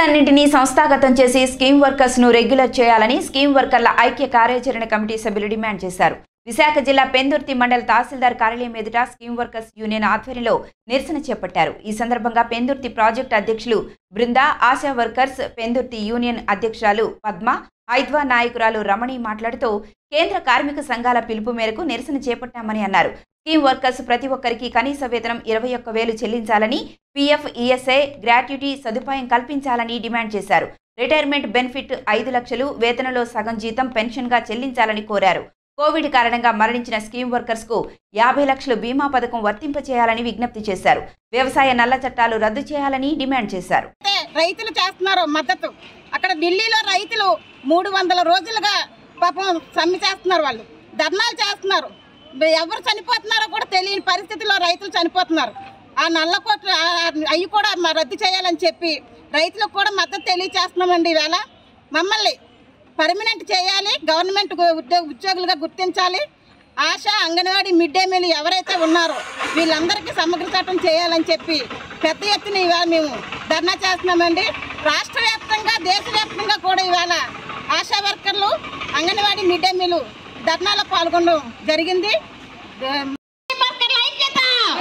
సంస్థలన్నింటినీ సంస్థాగతం చేసి scheme workers ను రెగ్యులర్ చేయాలని స్కీమ్ వర్కర్ల ఐక్య కార్యాచరణ కమిటీ సభ్యులు డిమాండ్ చేశారు విశాఖ జిల్లా పెందుర్తి మండల తహసీల్దార్ కార్యాలయం ఎదుట స్కీమ్ వర్కర్స్ యూనియన్ ఆధ్వర్యంలో నిరసన చేపట్టారు ఈ సందర్భంగా పెందుర్తి ప్రాజెక్టు అధ్యక్షులు బృందా ఆశా వర్కర్స్ పెందుర్తి యూనియన్ అధ్యక్షురాలు పద్మ ఐద్వా నాయకురాలు రమణి మాట్లాడుతూ కేంద్ర కార్మిక సంఘాల పిలుపు మేరకు నిరసన చేపట్టామని అన్నారు స్కీమ్ వర్కర్స్ ప్రతి ఒక్కరికి కనీస వేతనం ఇరవై ఒక్క వేలు చెల్లించాలని పీఎఫ్ ఈఎస్ఐ గ్రాట్యుటీ సదుపాయం కల్పించాలని డిమాండ్ చేశారు రిటైర్మెంట్ బెనిఫిట్ ఐదు లక్షలు వేతనంలో సగం జీతం పెన్షన్గా చెల్లించాలని కోరారు కోవిడ్ కారణంగా మరణించిన స్కీమ్ వర్కర్స్ కు యాభై లక్షలు బీమా పథకం వర్తింపచేయాలని విజ్ఞప్తి చేశారు వ్యవసాయ నల్ల చట్టాలు రద్దు చేయాలని డిమాండ్ చేశారు అయితే రైతులు చేస్తున్నారు మద్దతు అక్కడ ఢిల్లీలో రైతులు మూడు వందల రోజులుగా పాపం సమ్మె చేస్తున్నారు వాళ్ళు ధర్నాలు చేస్తున్నారు ఎవరు చనిపోతున్నారో కూడా తెలియని పరిస్థితిలో రైతులు చనిపోతున్నారు ఆ నల్ల కోట్లు అవి కూడా మ- రద్దు చేయాలని చెప్పి రైతులకు కూడా మద్దతు తెలియచేస్తున్నామండి ఈవేళ మమ్మల్ని పర్మనెంట్ చేయాలి గవర్నమెంట్ గు- ఉద్యోగ ఉద్యోగులుగా గుర్తించాలి Asha anganwadi mid day meal ఎవరైతే ఉన్నారో వీళ్ళందరికీ సమగ్ర చట్టం చేయాలని చెప్పి పెద్ద ఎత్తున ఇవాళ మేము ధర్నా చేస్తున్నామండి రాష్ట్ర వ్యాప్తంగా దేశవ్యాప్తంగా కూడా ఇవాళ ఆశా వర్కర్లు అంగన్వాడీ మిడ్ డే మీల్ ధర్నాలో పాల్గొనడం జరిగింది స్కీమ్ వర్కర్ల ఐక్యత!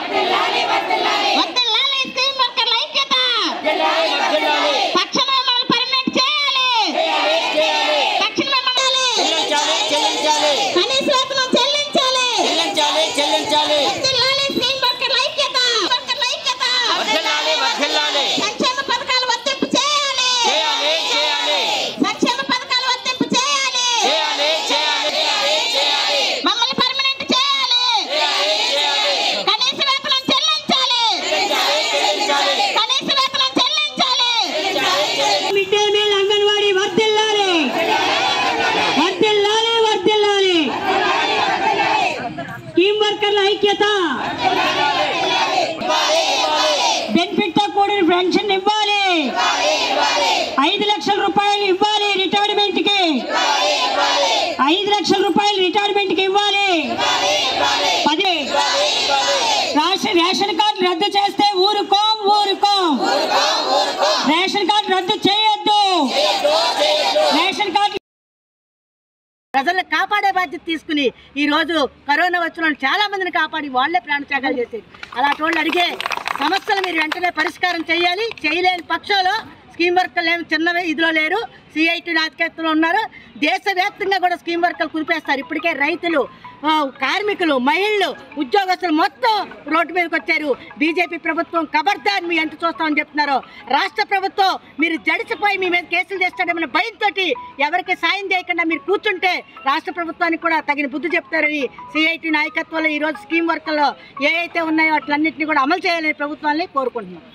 వర్ధిల్లాలి స్కీమ్ వర్కర్ల ఐక్యత! తక్షణమే మమ్మల్ని పర్మనెంట్ చేయాలి తక్షణమే మమ్మల్ని చెల్లించాలి చెల్లించాలి కనీస వేతనం చెల్లించాలి చెల్లించాలి చెల్లించాలి వర్ధిల్లాలి స్కీమ్ వర్కర్ల ఐక్యత! వర్కర్ల ఐక్యత! వర్ధిల్లాలి వర్ధిల్లాలి సంక్షేమ పథకాలు వర్తింపు చేయాలి చేయాలి చేయాలి సంక్షేమ పథకాలు వర్తింపు చేయాలి చేయాలి చేయాలి చేయాలి మమ్మల్ని పర్మనెంట్ చేయాలి చేయాలి కనీస వేతనం చెల్లించాలి చెల్లించాలి కనీస వేతనం చెల్లించాలి మిడ్ డే మీల్ అంగన్వాడీ వర్దిల్లాలి వర్దిల్లాలి వర్దిల్లాలి స్కీమ్ వర్కర్ల ఐక్యత బెనిఫిట్ తో కూడిన పెన్షన్ ఇవ్వాలి ఐదు లక్షల రూపాయలు ఇవ్వాలి రిటైర్మెంట్ కి ఐదు లక్షల రూపాయలు రిటైర్మెంట్ కి ఇవ్వాలి పది రేషన్ రేషన్ కార్డు రద్దు చేస్తే ఊరుకోం ఊరుకోం రేషన్ కార్డు రద్దు చేయొద్దు రేషన్ కార్డు ప్రజలను కాపాడే బాధ్యత తీసుకుని ఈ రోజు కరోనా వచ్చిన వాళ్ళు చాలా మందిని కాపాడి వాళ్ళే ప్రాణత్యాగాలు చేసేది అలాంటి వాళ్ళు అడిగే సమస్యలు మీరు వెంటనే పరిష్కారం చేయాలి చేయలేని పక్షంలో స్కీమ్ వర్కర్లు ఏమి చిన్నవే ఇదిలో లేరు సిఐటి నాయకత్వంలో ఉన్నారు దేశవ్యాప్తంగా కూడా స్కీమ్ వర్కర్లు కురిపేస్తారు ఇప్పటికే రైతులు ఆ, కార్మికులు మహిళలు ఉద్యోగస్తులు మొత్తం రోడ్డు మీదకి వచ్చారు బీజేపీ ప్రభుత్వం ఖబర్దార్ మీ ఎంత చూస్తామని చెప్తున్నారు రాష్ట్ర ప్రభుత్వం మీరు జడిసిపోయి మీ మీద కేసులు చేస్తాడేమన్న భయంతో ఎవరికి సాయం చేయకుండా మీరు కూర్చుంటే రాష్ట్ర ప్రభుత్వానికి కూడా తగిన బుద్ధి చెప్తారని సిఐటి నాయకత్వంలో ఈరోజు స్కీమ్ వర్కర్లో ఏ అయితే ఉన్నాయో వాటిలన్నింటినీ కూడా అమలు చేయాలని ప్రభుత్వాన్ని కోరుకుంటున్నాం